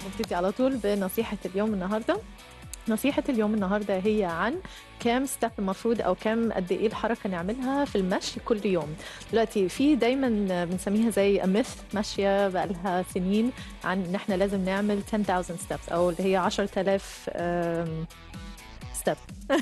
نبتدي على طول بنصيحة اليوم النهاردة نصيحة اليوم النهاردة هي عن كام ستيب المفروض أو كام قد إيه الحركة نعملها في المشي كل يوم دلوقتي في دايما بنسميها زي ميث ماشية بقالها سنين عن إن إحنا لازم نعمل 10000 ستيبس أو اللي هي 10000 ستيب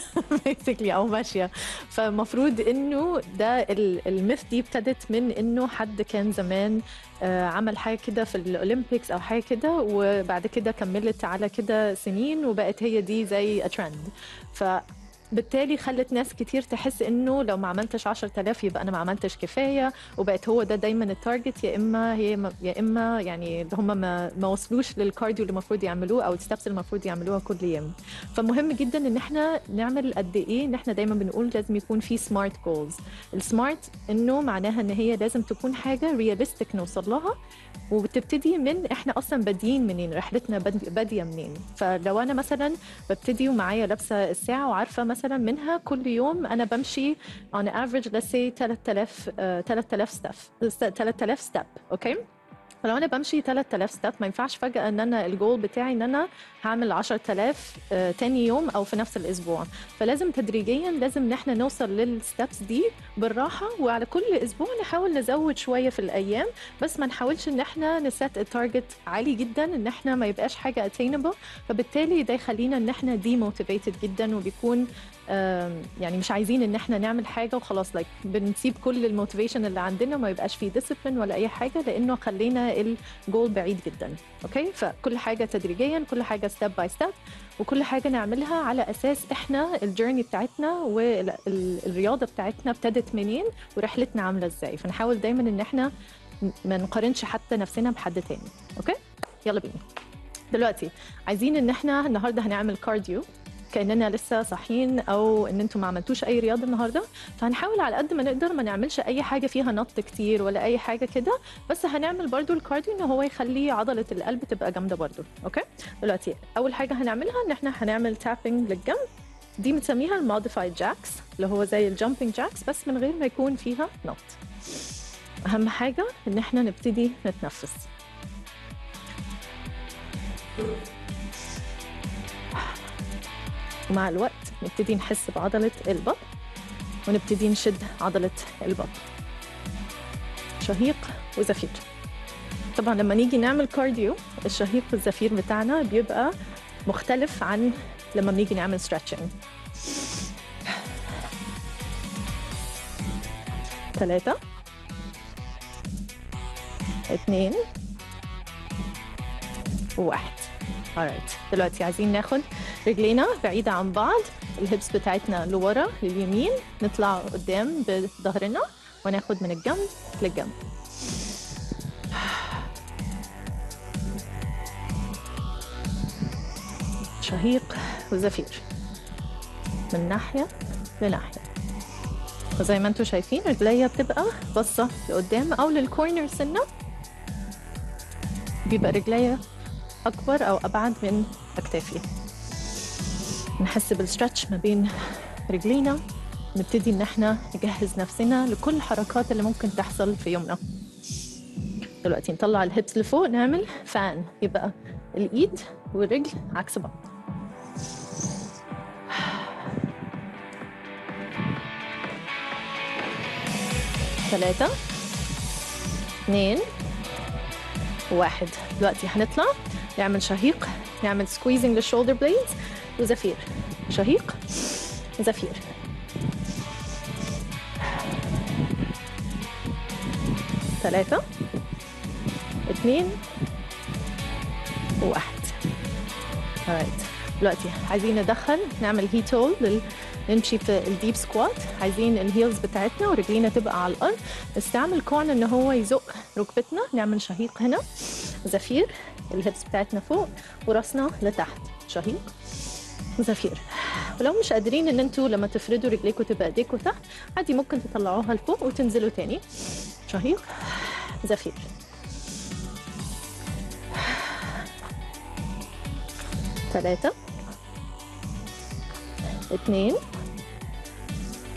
بيسكلي او ماشيه فالمفروض انه ده الميث دي ابتدت من انه حد كان زمان عمل حاجه كده في الاولمبيكس او حاجه كده وبعد كده كملت على كده سنين وبقت هي دي زي ترند ف بالتالي خلت ناس كتير تحس انه لو ما عملتش 10000 يبقى انا ما عملتش كفايه وبقت هو ده دايما التارجت يا اما هي يا اما يعني هم ما, ما وصلوش للكارديو اللي المفروض يعملوه او الستبس اللي المفروض يعملوها كل يوم فمهم جدا ان احنا نعمل قد ايه ان احنا دايما بنقول لازم يكون في سمارت جولز السمارت انه معناها ان هي لازم تكون حاجه رياليستيك نوصل لها وبتبتدي من احنا اصلا بادئين منين رحلتنا باديه منين فلو انا مثلا ببتدي ومعايا لابسه الساعه وعارفه مثلا منها كل يوم انا بمشي on average let's say 3000 uh, 3000 ستيب 3000 ستيب اوكي فلو انا بمشي 3000 ستيب ما ينفعش فجاه ان انا الجول بتاعي ان انا هعمل 10000 آه تاني يوم او في نفس الاسبوع فلازم تدريجيا لازم ان احنا نوصل للستبس دي بالراحه وعلى كل اسبوع نحاول نزود شويه في الايام بس ما نحاولش ان احنا نسيت التارجت عالي جدا ان احنا ما يبقاش حاجه اتينبل فبالتالي ده يخلينا ان احنا دي موتيفيتد جدا وبيكون يعني مش عايزين ان احنا نعمل حاجه وخلاص لايك بنسيب كل الموتيفيشن اللي عندنا ما يبقاش فيه ديسيبلين ولا اي حاجه لانه خلينا الجول بعيد جدا اوكي فكل حاجه تدريجيا كل حاجه ستيب باي ستيب وكل حاجه نعملها على اساس احنا الجيرني بتاعتنا والرياضه بتاعتنا ابتدت منين ورحلتنا عامله ازاي فنحاول دايما ان احنا ما نقارنش حتى نفسنا بحد تاني اوكي يلا بينا دلوقتي عايزين ان احنا النهارده هنعمل كارديو كاننا لسه صاحيين او ان انتم ما عملتوش اي رياضه النهارده فهنحاول على قد ما نقدر ما نعملش اي حاجه فيها نط كتير ولا اي حاجه كده بس هنعمل برضو الكارديو ان هو يخلي عضله القلب تبقى جامده برضو اوكي دلوقتي اول حاجه هنعملها ان احنا هنعمل تابنج للجنب دي بنسميها الموديفايد جاكس اللي هو زي الجامبنج جاكس بس من غير ما يكون فيها نط اهم حاجه ان احنا نبتدي نتنفس ومع الوقت نبتدي نحس بعضلة البطن ونبتدي نشد عضلة البطن شهيق وزفير طبعا لما نيجي نعمل كارديو الشهيق والزفير بتاعنا بيبقى مختلف عن لما بنيجي نعمل ستريتشنج ثلاثة اثنين وواحد alright دلوقتي عايزين ناخد رجلينا بعيدة عن بعض الهبس بتاعتنا لورا لليمين نطلع قدام بظهرنا وناخد من الجنب للجنب شهيق وزفير من ناحية لناحية وزي ما انتم شايفين رجليا بتبقى باصة لقدام أو للكورنر سنة بيبقى رجليا أكبر أو أبعد من أكتافي نحس بالستريتش ما بين رجلينا نبتدي إن احنا نجهز نفسنا لكل الحركات اللي ممكن تحصل في يومنا دلوقتي نطلع الهيبس لفوق نعمل فان يبقى الإيد والرجل عكس بعض ثلاثة اثنين واحد دلوقتي هنطلع نعمل شهيق نعمل سكويزنج للشولدر بليدز وزفير شهيق زفير ثلاثة اثنين وواحد alright دلوقتي عايزين ندخل نعمل هيت هول لل... نمشي في الديب سكوات عايزين الهيلز بتاعتنا ورجلينا تبقى على الارض نستعمل كورن ان هو يزق ركبتنا نعمل شهيق هنا زفير الهيبس بتاعتنا فوق وراسنا لتحت شهيق وزفير ولو مش قادرين ان انتوا لما تفردوا رجليكم تبقى ايديكم تحت عادي ممكن تطلعوها لفوق وتنزلوا تاني شهيق زفير ثلاثة اثنين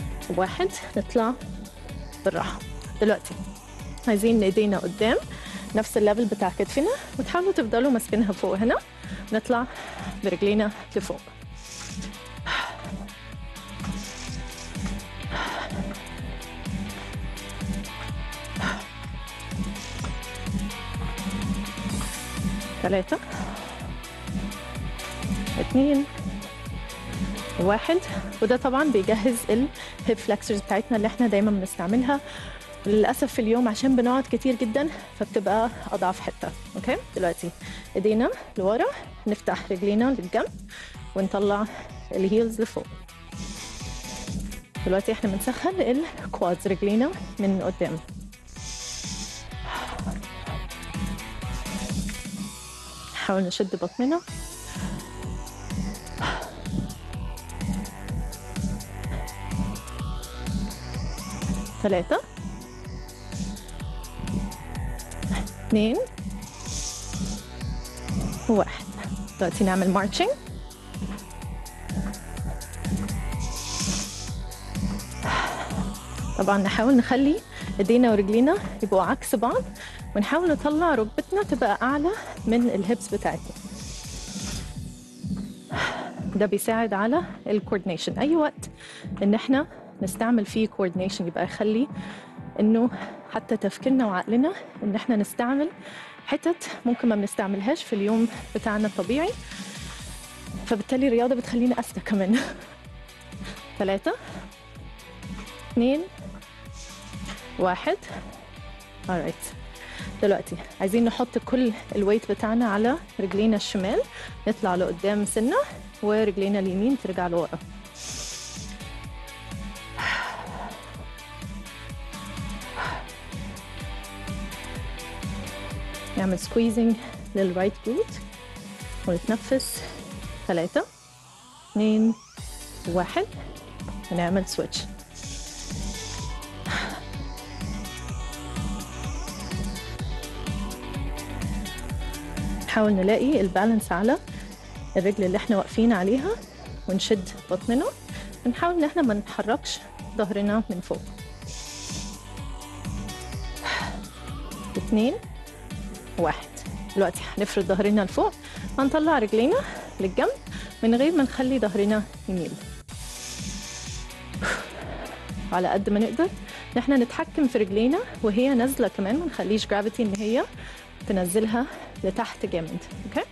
واحد نطلع بالراحة دلوقتي عايزين ايدينا قدام نفس الليفل بتاع كتفنا وتحاولوا تفضلوا ماسكينها فوق هنا نطلع برجلينا لفوق ثلاثة اثنين واحد وده طبعا بيجهز الهيب فلكسرز بتاعتنا اللي احنا دايما بنستعملها للاسف في اليوم عشان بنقعد كتير جدا فبتبقى اضعف حته اوكي دلوقتي ايدينا لورا نفتح رجلينا للجنب ونطلع الهيلز لفوق دلوقتي احنا بنسخن الكوادز رجلينا من قدام نحاول نشد بطننا ثلاثة اثنين واحد دلوقتي نعمل مارشنج طبعا نحاول نخلي ايدينا ورجلينا يبقوا عكس بعض ونحاول نطلع ركبتنا تبقى اعلى من الهيبس بتاعتنا ده بيساعد على الكوردينيشن اي وقت ان احنا نستعمل فيه كوردينيشن يبقى يخلي انه حتى تفكيرنا وعقلنا ان احنا نستعمل حتت ممكن ما بنستعملهاش في اليوم بتاعنا الطبيعي فبالتالي الرياضه بتخلينا اذكى كمان ثلاثة اثنين واحد alright دلوقتي عايزين نحط كل الويت بتاعنا على رجلينا الشمال نطلع لقدام سنة ورجلينا اليمين ترجع لورا نعمل سكويزنج للرايت جلوت ونتنفس ثلاثة اثنين واحد ونعمل سويتش نحاول نلاقي البالانس على الرجل اللي احنا واقفين عليها ونشد بطننا ونحاول ان احنا ما نتحركش ظهرنا من فوق اثنين واحد دلوقتي هنفرد ظهرنا لفوق هنطلع رجلينا للجنب من غير ما نخلي ظهرنا يميل على قد ما نقدر ان احنا نتحكم في رجلينا وهي نازله كمان ما نخليش جرافيتي ان هي تنزلها لتحت جامد اوكي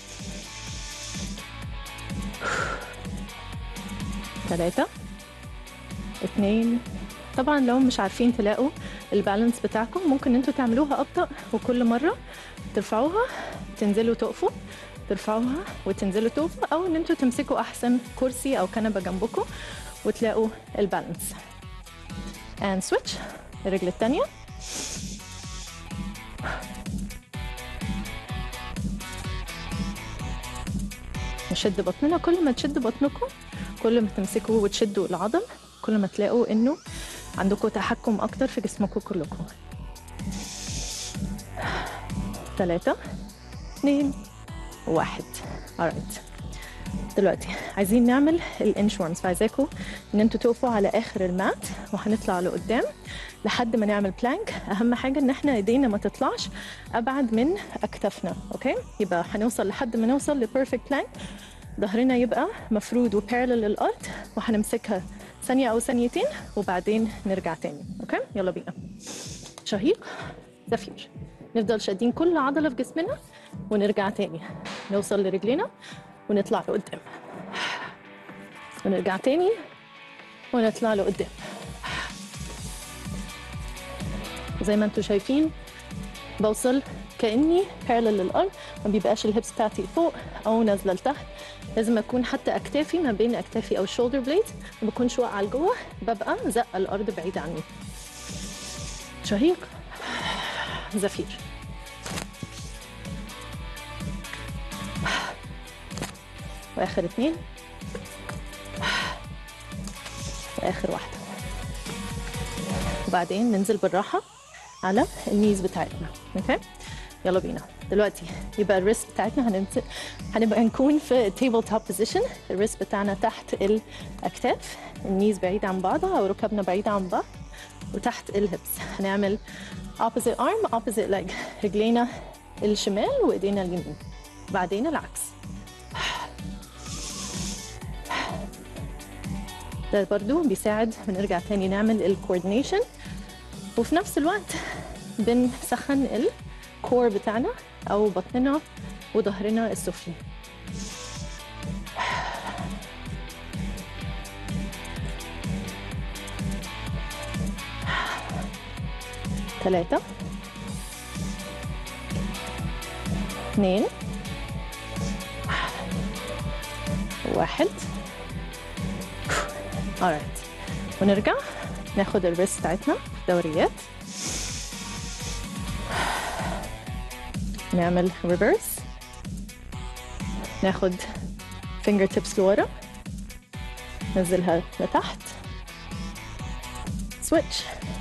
ثلاثة اثنين طبعا لو مش عارفين تلاقوا البالانس بتاعكم ممكن انتوا تعملوها ابطأ وكل مرة ترفعوها تنزلوا تقفوا ترفعوها وتنزلوا تقفوا او ان انتوا تمسكوا احسن كرسي او كنبة جنبكم وتلاقوا البالانس and switch الرجل التانية نشد بطننا كل ما تشد بطنكم كل ما تمسكوا وتشدوا العضل كل ما تلاقوا انه عندكم تحكم اكتر في جسمكم كلكم ثلاثة اثنين واحد alright دلوقتي عايزين نعمل الانشورنس فعايزاكم ان انتوا تقفوا على اخر المات وهنطلع لقدام لحد ما نعمل بلانك اهم حاجه ان احنا ايدينا ما تطلعش ابعد من اكتافنا اوكي يبقى هنوصل لحد ما نوصل لبيرفكت بلانك ظهرنا يبقى مفرود وبارلل للارض وهنمسكها ثانيه او ثانيتين وبعدين نرجع تاني اوكي يلا بينا شهيق زفير نفضل شادين كل عضله في جسمنا ونرجع تاني نوصل لرجلينا ونطلع لقدام ونرجع تاني ونطلع لقدام زي ما انتم شايفين بوصل كاني بارلل للارض ما بيبقاش الهيبس بتاعتي فوق او نازله لتحت لازم اكون حتى اكتافي ما بين اكتافي او الشولدر بليد ما بكونش واقعه لجوه ببقى زقه الارض بعيد عني شهيق زفير واخر اتنين واخر واحده وبعدين ننزل بالراحه على النيز بتاعتنا اوكي يلا بينا دلوقتي يبقى الريست بتاعتنا هننزل هنبقى نكون في تيبل توب بوزيشن الريست بتاعنا تحت الاكتاف النيز بعيد عن بعضها او ركبنا بعيد عن بعض وتحت الهبس هنعمل opposite arm opposite leg رجلينا الشمال وايدينا اليمين بعدين العكس ده برضو بيساعد بنرجع تاني نعمل الكوردينيشن وفي نفس الوقت بنسخن الكور بتاعنا او بطننا وظهرنا السفلي ثلاثة اثنين واحد alright ونرجع ناخد الريست بتاعتنا دوريات نعمل ريفرس ناخد فينجر تيبس لورا ننزلها لتحت سويتش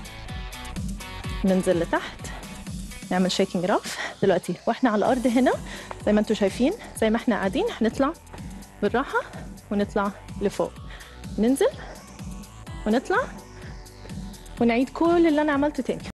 ننزل لتحت نعمل شيكينج راف دلوقتي واحنا على الارض هنا زي ما انتم شايفين زي ما احنا قاعدين هنطلع بالراحه ونطلع لفوق ننزل ونطلع ونعيد كل اللي انا عملته تاني